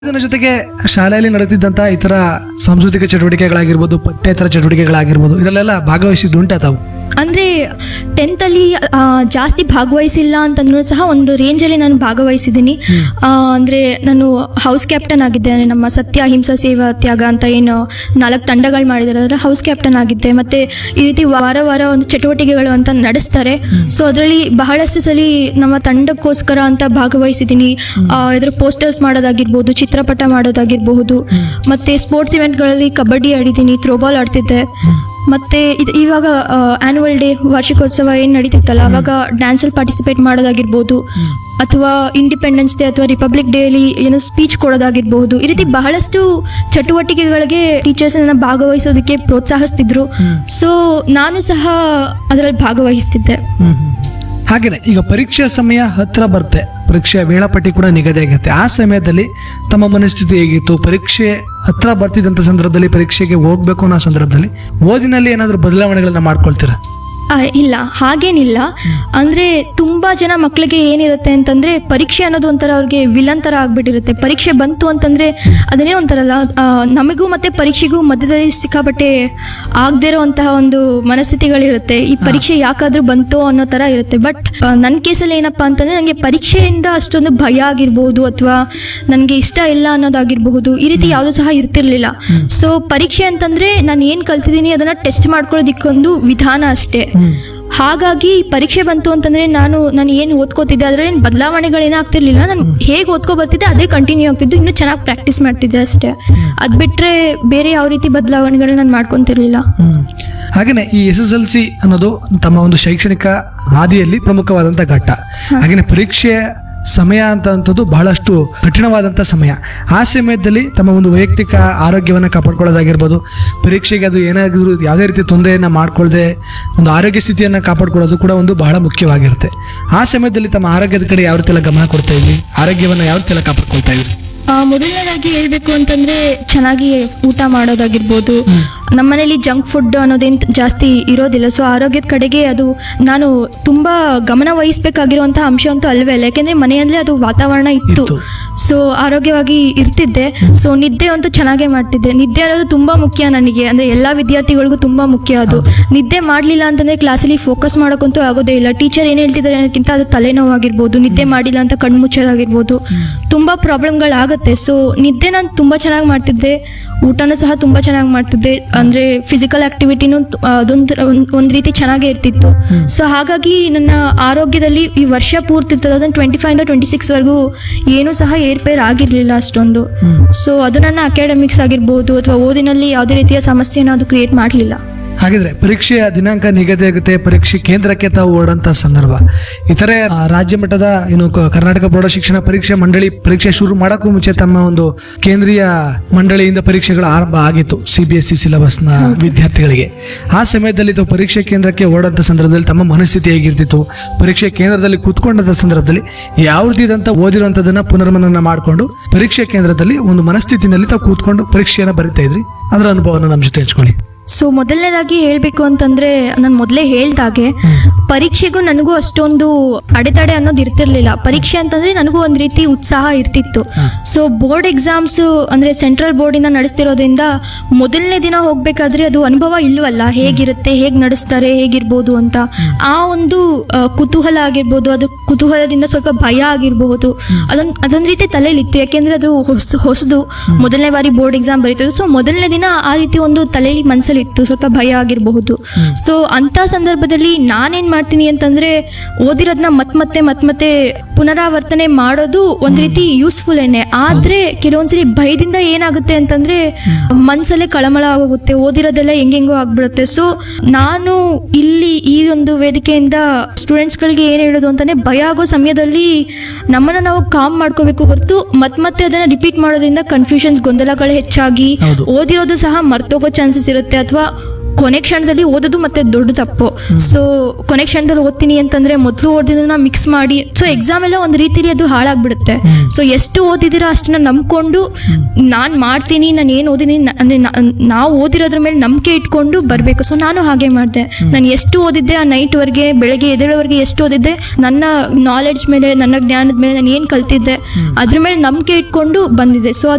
ಇದರ ಜೊತೆಗೆ ಶಾಲೆಯಲ್ಲಿ ನಡೆದಿದ್ದಂತಹ ಇತರ ಸಾಂಸ್ಕೃತಿಕ ಚಟುವಟಿಕೆಗಳಾಗಿರ್ಬೋದು ಪಠ್ಯೇತರ ಚಟುವಟಿಕೆಗಳಾಗಿರ್ಬೋದು ಇದರಲ್ಲೆಲ್ಲ ಭಾಗವಹಿಸಿದ್ದು ಉಂಟಾ ತಾವು ಅಂದರೆ ಟೆಂತಲ್ಲಿ ಜಾಸ್ತಿ ಭಾಗವಹಿಸಿಲ್ಲ ಅಂತಂದ್ರೂ ಸಹ ಒಂದು ರೇಂಜಲ್ಲಿ ನಾನು ಭಾಗವಹಿಸಿದ್ದೀನಿ ಅಂದರೆ ನಾನು ಹೌಸ್ ಕ್ಯಾಪ್ಟನ್ ಆಗಿದ್ದೆ ಅಂದ್ರೆ ನಮ್ಮ ಸತ್ಯ ಅಹಿಂಸಾ ಸೇವಾ ತ್ಯಾಗ ಅಂತ ಏನು ನಾಲ್ಕು ತಂಡಗಳು ಮಾಡಿದ್ದಾರೆ ಅದರ ಹೌಸ್ ಕ್ಯಾಪ್ಟನ್ ಆಗಿದ್ದೆ ಮತ್ತು ಈ ರೀತಿ ವಾರ ವಾರ ಒಂದು ಚಟುವಟಿಕೆಗಳು ಅಂತ ನಡೆಸ್ತಾರೆ ಸೊ ಅದರಲ್ಲಿ ಬಹಳಷ್ಟು ಸಲ ನಮ್ಮ ತಂಡಕ್ಕೋಸ್ಕರ ಅಂತ ಭಾಗವಹಿಸಿದ್ದೀನಿ ಇದ್ರ ಪೋಸ್ಟರ್ಸ್ ಮಾಡೋದಾಗಿರ್ಬೋದು ಚಿತ್ರಪಟ ಮಾಡೋದಾಗಿರಬಹುದು ಮತ್ತು ಸ್ಪೋರ್ಟ್ಸ್ ಇವೆಂಟ್ಗಳಲ್ಲಿ ಕಬಡ್ಡಿ ಆಡಿದ್ದೀನಿ ಥ್ರೋಬಾಲ್ ಆಡ್ತಿದ್ದೆ ಮತ್ತೆ ಇದು ಇವಾಗ ಆನ್ಯುವಲ್ ಡೇ ವಾರ್ಷಿಕೋತ್ಸವ ಏನು ನಡೀತಿತ್ತಲ್ಲ ಅವಾಗ ಡ್ಯಾನ್ಸಲ್ಲಿ ಪಾರ್ಟಿಸಿಪೇಟ್ ಮಾಡೋದಾಗಿರ್ಬೋದು ಅಥವಾ ಇಂಡಿಪೆಂಡೆನ್ಸ್ ಡೇ ಅಥವಾ ರಿಪಬ್ಲಿಕ್ ಡೇಲಿ ಏನೋ ಸ್ಪೀಚ್ ಕೊಡೋದಾಗಿರ್ಬೋದು ಈ ರೀತಿ ಬಹಳಷ್ಟು ಚಟುವಟಿಕೆಗಳಿಗೆ ಟೀಚರ್ಸ್ ನನ್ನ ಭಾಗವಹಿಸೋದಕ್ಕೆ ಪ್ರೋತ್ಸಾಹಿಸ್ತಿದ್ರು ಸೊ ನಾನು ಸಹ ಅದರಲ್ಲಿ ಭಾಗವಹಿಸ್ತಿದ್ದೆ ಹಾಗೇನೆ ಈಗ ಪರೀಕ್ಷೆ ಸಮಯ ಹತ್ರ ಬರುತ್ತೆ ಪರೀಕ್ಷೆಯ ವೇಳಾಪಟ್ಟಿ ಕೂಡ ನಿಗದಿಯಾಗಿರುತ್ತೆ ಆ ಸಮಯದಲ್ಲಿ ತಮ್ಮ ಮನಸ್ಥಿತಿ ಹೇಗಿತ್ತು ಪರೀಕ್ಷೆ ಹತ್ರ ಬರ್ತಿದ್ದಂಥ ಸಂದರ್ಭದಲ್ಲಿ ಪರೀಕ್ಷೆಗೆ ಹೋಗ್ಬೇಕು ಅನ್ನೋ ಸಂದರ್ಭದಲ್ಲಿ ಓದಿನಲ್ಲಿ ಏನಾದರೂ ಬದಲಾವಣೆಗಳನ್ನ ಮಾಡ್ಕೊಳ್ತೀರಾ ಆ, ಇಲ್ಲ ಹಾಗೇನಿಲ್ಲ ಅಂದರೆ ತುಂಬ ಜನ ಮಕ್ಕಳಿಗೆ ಏನಿರುತ್ತೆ ಅಂತಂದರೆ ಪರೀಕ್ಷೆ ಅನ್ನೋದು ಒಂಥರ ಅವ್ರಿಗೆ ವಿಲನ್ ಥರ ಆಗ್ಬಿಟ್ಟಿರುತ್ತೆ ಪರೀಕ್ಷೆ ಬಂತು ಅಂತಂದರೆ ಅದನ್ನೇ ಒಂಥರಲ್ಲ ಆ, ನಮಗೂ ಮತ್ತು ಪರೀಕ್ಷೆಗೂ ಮಧ್ಯದಲ್ಲಿ ಸಿಕ್ಕಾಪಟ್ಟೆ ಆಗದೇ ಇರೋವಂತಹ ಒಂದು ಮನಸ್ಥಿತಿಗಳಿರುತ್ತೆ ಈ ಪರೀಕ್ಷೆ ಯಾಕಾದರೂ ಬಂತು ಅನ್ನೋ ಥರ ಇರುತ್ತೆ ಬಟ್ ನನ್ನ ಕೇಸಲ್ಲಿ ಏನಪ್ಪ ಅಂತಂದರೆ ನನಗೆ ಪರೀಕ್ಷೆಯಿಂದ ಅಷ್ಟೊಂದು ಭಯ ಆಗಿರ್ಬೋದು ಅಥವಾ ನನಗೆ ಇಷ್ಟ ಇಲ್ಲ ಅನ್ನೋದಾಗಿರಬಹುದು ಈ ರೀತಿ ಯಾವುದೂ ಸಹ ಇರ್ತಿರ್ಲಿಲ್ಲ ಸೊ ಪರೀಕ್ಷೆ ಅಂತಂದರೆ ನಾನು ಏನು ಕಲ್ತಿದ್ದೀನಿ ಅದನ್ನು ಟೆಸ್ಟ್ ಮಾಡ್ಕೊಳ್ಳೋದಿಕ್ಕೊಂದು ವಿಧಾನ ಅಷ್ಟೇ ಹಾಗಾಗಿ ಪರೀಕ್ಷೆ ಬಂತು ಅಂತಂದ್ರೆ ನಾನು ನಾನು ಏನು ಓದ್ಕೋತಿದ್ದೆ ಅದರಲ್ಲಿ ಏನು ಬದಲಾವಣೆಗಳೇನಾಗ್ತಿರ್ಲಿಲ್ಲ ನಾನು ಹೇಗೆ ಓದ್ಕೊ ಬರ್ತಿದ್ದೆ ಅದೇ ಕಂಟಿನ್ಯೂ ಆಗ್ತಿದ್ದು ಇನ್ನೂ ಚೆನ್ನಾಗಿ ಪ್ರಾಕ್ಟೀಸ್ ಮಾಡ್ತಿದ್ದೆ ಅಷ್ಟೇ ಅದು ಬಿಟ್ಟರೆ ಬೇರೆ ಯಾವ ರೀತಿ ಬದಲಾವಣೆಗಳನ್ನ ನಾನು ಮಾಡ್ಕೊತಿರ್ಲಿಲ್ಲ ಹಾಗೇನೆ ಈ ಎಸ್ ಎಸ್ ಎಲ್ ಸಿ ಅನ್ನೋದು ತಮ್ಮ ಒಂದು ಶೈಕ್ಷಣಿಕ ಹಾದಿಯಲ್ಲಿ ಪ್ರಮುಖವಾದಂಥ ಘಟ್ಟ ಹಾಗೇನೆ ಪರೀಕ್ಷೆ ಸಮಯ ಅಂತ ಅಂತದ್ದು ಬಹಳಷ್ಟು ಕಠಿಣವಾದಂಥ ಸಮಯ ಆ ಸಮಯದಲ್ಲಿ ತಮ್ಮ ಒಂದು ವೈಯಕ್ತಿಕ ಆರೋಗ್ಯವನ್ನು ಕಾಪಾಡ್ಕೊಳ್ಳೋದಾಗಿರ್ಬೋದು ಪರೀಕ್ಷೆಗೆ ಅದು ಏನಾದರೂ ಯಾವುದೇ ರೀತಿ ತೊಂದರೆಯನ್ನು ಮಾಡ್ಕೊಳ್ಳದೆ ಒಂದು ಆರೋಗ್ಯ ಸ್ಥಿತಿಯನ್ನು ಕಾಪಾಡ್ಕೊಳ್ಳೋದು ಕೂಡ ಒಂದು ಬಹಳ ಮುಖ್ಯವಾಗಿರುತ್ತೆ ಆ ಸಮಯದಲ್ಲಿ ತಮ್ಮ ಆರೋಗ್ಯದ ಕಡೆ ಯಾವ ರೀತಿ ಎಲ್ಲ ಗಮನ ಕೊಡ್ತಾ ಇದ್ವಿ ಆರೋಗ್ಯವನ್ನು ಯಾವ ರೀತಿ ಎಲ್ಲ ಕಾಪಾಡ್ಕೊಳ್ತಾ ಇದ್ರಿ ಮೊದಲನೇದಾಗಿ ಹೇಳ್ಬೇಕು ಅಂತಂದ್ರೆ ಚೆನ್ನಾಗಿ ಊಟ ಮಾಡೋದಾಗಿರ್ಬೋದು ನಮ್ಮನೇಲಿ ಜಂಕ್ ಫುಡ್ ಅನ್ನೋದೇನು ಜಾಸ್ತಿ ಇರೋದಿಲ್ಲ ಸೊ ಆರೋಗ್ಯದ ಕಡೆಗೆ ಅದು ನಾನು ತುಂಬಾ ಗಮನ ವಹಿಸ್ಬೇಕಾಗಿರುವಂಥ ಅಂಶ ಅಂತೂ ಅಲ್ವೇ ಅಲ್ಲ ಯಾಕೆಂದ್ರೆ ಮನೆಯಲ್ಲೇ ಅದು ವಾತಾವರಣ ಇತ್ತು ಇತ್ತು. ಸೊ ಆರೋಗ್ಯವಾಗಿ ಇರ್ತಿದ್ದೆ ಸೊ ನಿದ್ದೆ ಅಂತೂ ಚೆನ್ನಾಗೇ ಮಾಡ್ತಿದ್ದೆ ನಿದ್ದೆ ಅನ್ನೋದು ತುಂಬಾ ಮುಖ್ಯ ನನಗೆ ಅಂದ್ರೆ ಎಲ್ಲ ವಿದ್ಯಾರ್ಥಿಗಳಿಗೂ ತುಂಬಾ ಮುಖ್ಯ ಅದು ನಿದ್ದೆ ಮಾಡಲಿಲ್ಲ ಅಂತಂದ್ರೆ ಕ್ಲಾಸಲ್ಲಿ ಫೋಕಸ್ ಮಾಡೋಕ್ಕಂತೂ ಆಗೋದೇ ಇಲ್ಲ ಟೀಚರ್ ಏನು ಹೇಳ್ತಿದ್ದಾರೆ ಅನ್ನೋಕ್ಕಿಂತ ಅದು ತಲೆನೋವಾಗಿರ್ಬೋದು ನಿದ್ದೆ ಮಾಡಿಲ್ಲ ಅಂತ ಕಣ್ಣು ಮುಚ್ಚೋದಾಗಿರ್ಬೋದು ತುಂಬಾ ಪ್ರಾಬ್ಲಮ್ಗಳಾಗುತ್ತೆ ಸೊ ನಿದ್ದೆ ನಾನು ತುಂಬಾ ಚೆನ್ನಾಗಿ ಮಾಡ್ತಿದ್ದೆ ಊಟನೂ ಸಹ ತುಂಬಾ ಚೆನ್ನಾಗಿ ಮಾಡ್ತಿದ್ದೆ ಅಂದ್ರೆ ಫಿಸಿಕಲ್ ಆಕ್ಟಿವಿಟಿನೂ ಅದೊಂದು ಒಂದು ರೀತಿ ಚೆನ್ನಾಗೇ ಇರ್ತಿತ್ತು ಸೊ ಹಾಗಾಗಿ ನನ್ನ ಆರೋಗ್ಯದಲ್ಲಿ ಈ ವರ್ಷ ಪೂರ್ತಿ ಟೂ ತೌಸಂಡ್ ಟ್ವೆಂಟಿ ಫೈವ್ ಇಂದ ಟ್ವೆಂಟಿ ಸಿಕ್ಸ್ವರೆಗೂ ಏನೂ ಸಹ ಏರ್ಪೇರ್ ಆಗಿರಲಿಲ್ಲ ಅಷ್ಟೊಂದು ಸೊ ಅದು ನನ್ನ ಅಕಾಡೆಮಿಕ್ಸ್ ಆಗಿರ್ಬೋದು ಅಥವಾ ಓದಿನಲ್ಲಿ ಯಾವುದೇ ರೀತಿಯ ಸಮಸ್ಯೆನ ಅದು ಕ್ರಿಯೇಟ್ ಮಾಡಲಿಲ್ಲ ಹಾಗಿದ್ರೆ ಪರೀಕ್ಷೆಯ ದಿನಾಂಕ ನಿಗದಿಯಾಗುತ್ತೆ ಪರೀಕ್ಷೆ ಕೇಂದ್ರಕ್ಕೆ ತಾವು ಓಡಂತ ಸಂದರ್ಭ ಇತರೆ ಆ, ರಾಜ್ಯ ಮಟ್ಟದ ಏನು ಕ- ಕರ್ನಾಟಕ ಪ್ರೌಢ ಶಿಕ್ಷಣ ಪರೀಕ್ಷೆ ಮಂಡಳಿ ಪರೀಕ್ಷೆ ಶುರು ಮಾಡೋಕ್ಕೂ ಮುಂಚೆ ತಮ್ಮ ಒಂದು ಕೇಂದ್ರೀಯ ಮಂಡಳಿಯಿಂದ ಪರೀಕ್ಷೆಗಳು ಆರಂಭ ಆಗಿತ್ತು ಸಿ ಬಿ ಎಸ್ ಸಿ ಸಿಲೆಬಸ್ನ ವಿದ್ಯಾರ್ಥಿಗಳಿಗೆ ಆ ಸಮಯದಲ್ಲಿ ತಾವು ಪರೀಕ್ಷೆ ಕೇಂದ್ರಕ್ಕೆ ಓಡಂತ ಸಂದರ್ಭದಲ್ಲಿ ತಮ್ಮ ಮನಸ್ಥಿತಿ ಹೇಗಿರ್ತಿತ್ತು ಪರೀಕ್ಷೆ ಕೇಂದ್ರದಲ್ಲಿ ಕೂತ್ಕೊಂಡಂತ ಸಂದರ್ಭದಲ್ಲಿ ಯಾವ ರೀತಿಯಾದಂಥ ಓದಿರುವಂಥದ್ದನ್ನ ಪುನರ್ಮನನ ಮಾಡಿಕೊಂಡು ಪರೀಕ್ಷೆ ಕೇಂದ್ರದಲ್ಲಿ ಒಂದು ಮನಸ್ಥಿತಿನಲ್ಲಿ ತಾವು ಕೂತ್ಕೊಂಡು ಪರೀಕ್ಷೆಯನ್ನು ಬರಿತಾ ಇದ್ರಿ ಅದರ ಅನುಭವನ ನಮ್ಮ ಜೊತೆ ಹಂಚ್ಕೊಳ್ಳಿ ಸೊ ಮೊದಲನೇದಾಗಿ ಹೇಳಬೇಕು ಅಂತಂದ್ರೆ ನಾನು ಮೊದಲೇ ಹೇಳ್ದಾಗೆ ಪರೀಕ್ಷೆಗೂ ನನಗೂ ಅಷ್ಟೊಂದು ಅಡೆತಡೆ ಅನ್ನೋದು ಇರ್ತಿರ್ಲಿಲ್ಲ ಪರೀಕ್ಷೆ ಅಂತಂದ್ರೆ ನನಗೂ ಒಂದು ರೀತಿ ಉತ್ಸಾಹ ಇರ್ತಿತ್ತು ಸೊ ಬೋರ್ಡ್ ಎಕ್ಸಾಮ್ಸ್ ಅಂದ್ರೆ ಸೆಂಟ್ರಲ್ ಬೋರ್ಡಿಂದ ನಡೆಸ್ತಿರೋದ್ರಿಂದ ಮೊದಲನೇ ದಿನ ಹೋಗ್ಬೇಕಾದ್ರೆ ಅದು ಅನುಭವ ಇಲ್ವಲ್ಲ ಹೇಗಿರುತ್ತೆ ಹೇಗೆ ನಡೆಸ್ತಾರೆ ಹೇಗಿರ್ಬೋದು ಅಂತ ಆ ಒಂದು ಆ, ಕುತೂಹಲ ಆಗಿರ್ಬೋದು ಅದು ಕುತೂಹಲದಿಂದ ಸ್ವಲ್ಪ ಭಯ ಆಗಿರಬಹುದು ಅದೊಂದು ಅದೊಂದು ರೀತಿ ತಲೆಯಲ್ಲಿತ್ತು ಯಾಕೆಂದ್ರೆ ಅದು ಹೊಸ ಹೊಸದು ಮೊದಲನೇ ಬಾರಿ ಬೋರ್ಡ್ ಎಕ್ಸಾಮ್ ಬರೀತಿದ್ರು ಸೊ ಮೊದಲನೇ ದಿನ ಆ ರೀತಿ ಒಂದು ತಲೆಯಲ್ಲಿ ಮನಸ್ಸಲ್ಲಿ ಇತ್ತು ಸ್ವಲ್ಪ ಭಯ ಆಗಿರಬಹುದು ಸೊ ಅಂತ ಸಂದರ್ಭದಲ್ಲಿ ನಾನೇನ್ ಮಾಡ್ತೀನಿ ಅಂತಂದ್ರೆ ಓದಿರೋದನ್ನ ಮತ್ ಮತ್ತೆ ಮತ್ ಮತ್ತೆ ಪುನರಾವರ್ತನೆ ಮಾಡೋದು ಒಂದ್ ರೀತಿ ಯೂಸ್ಫುಲ್ ಏನೆ ಆದ್ರೆ ಕೆಲವೊಂದ್ಸಲಿ ಭಯದಿಂದ ಏನಾಗುತ್ತೆ ಅಂತಂದ್ರೆ ಮನ್ಸಲ್ಲೇ ಕಳಮಳ ಆಗೋಗುತ್ತೆ ಓದಿರೋದೆಲ್ಲ ಹೆಂಗೆಂಗೋ ಆಗ್ಬಿಡುತ್ತೆ ಸೊ ನಾನು ಇಲ್ಲಿ ಈ ಒಂದು ವೇದಿಕೆಯಿಂದ ಸ್ಟೂಡೆಂಟ್ಸ್ಗಳಿಗೆ ಏನು ಹೇಳೋದು ಅಂತಾನೆ ಭಯ ಆಗೋ ಸಮಯದಲ್ಲಿ ನಮ್ಮನ್ನ ನಾವು ಕಾಮ್ ಮಾಡ್ಕೋಬೇಕು ಹೊರತು ಮತ್ ಮತ್ತೆ ಅದನ್ನ ರಿಪೀಟ್ ಮಾಡೋದ್ರಿಂದ ಕನ್ಫ್ಯೂಷನ್ಸ್ ಗೊಂದಲಗಳು ಹೆಚ್ಚಾಗಿ ಹೌದು. ಓದಿರೋದು ಸಹ ಮರ್ತೋಗೋ ಚಾನ್ಸಸ್ ಇರುತ್ತೆ ಅಥವಾ ಕೊನೆ ಕ್ಷಣದಲ್ಲಿ ಓದೋದು ಮತ್ತೆ ದೊಡ್ಡ ತಪ್ಪು ಸೊ ಕೊನೆ ಕ್ಷಣದಲ್ಲಿ ಓದ್ತೀನಿ ಅಂತಂದ್ರೆ ಮೊದಲು ಓದಿದ್ದನ್ನ ಮಿಕ್ಸ್ ಮಾಡಿ ಸೊ ಎಕ್ಸಾಮ್ ಎಲ್ಲ ಒಂದು ರೀತಿಲಿ ಅದು ಹಾಳಾಗ್ಬಿಡುತ್ತೆ ಸೊ ಎಷ್ಟು ಓದಿದಿರೋ ಅಷ್ಟನ್ನ ನಂಬ್ಕೊಂಡು ನಾನು ಮಾಡ್ತೀನಿ ನಾನು ಏನು ಓದಿನಿ ಅಂದ್ರೆ ನಾವು ಓದಿರೋದ್ರ ಮೇಲೆ ನಂಬಿಕೆ ಇಟ್ಕೊಂಡು ಬರಬೇಕು ಸೊ ನಾನು ಹಾಗೆ ಮಾಡಿದೆ ನಾನು ಎಷ್ಟು ಓದಿದ್ದೆ ಆ ನೈಟ್ವರೆಗೆ ಬೆಳಗ್ಗೆ ಎದ್ದೇಳೋವರೆಗೆ ಎಷ್ಟು ಓದಿದ್ದೆ ನನ್ನ ನಾಲೆಡ್ಜ್ ಮೇಲೆ ನನ್ನ ಜ್ಞಾನದ ಮೇಲೆ ನಾನು ಏನು ಕಲ್ತಿದ್ದೆ ಅದ್ರ ಮೇಲೆ ನಂಬಿಕೆ ಇಟ್ಕೊಂಡು ಬಂದಿದೆ ಸೊ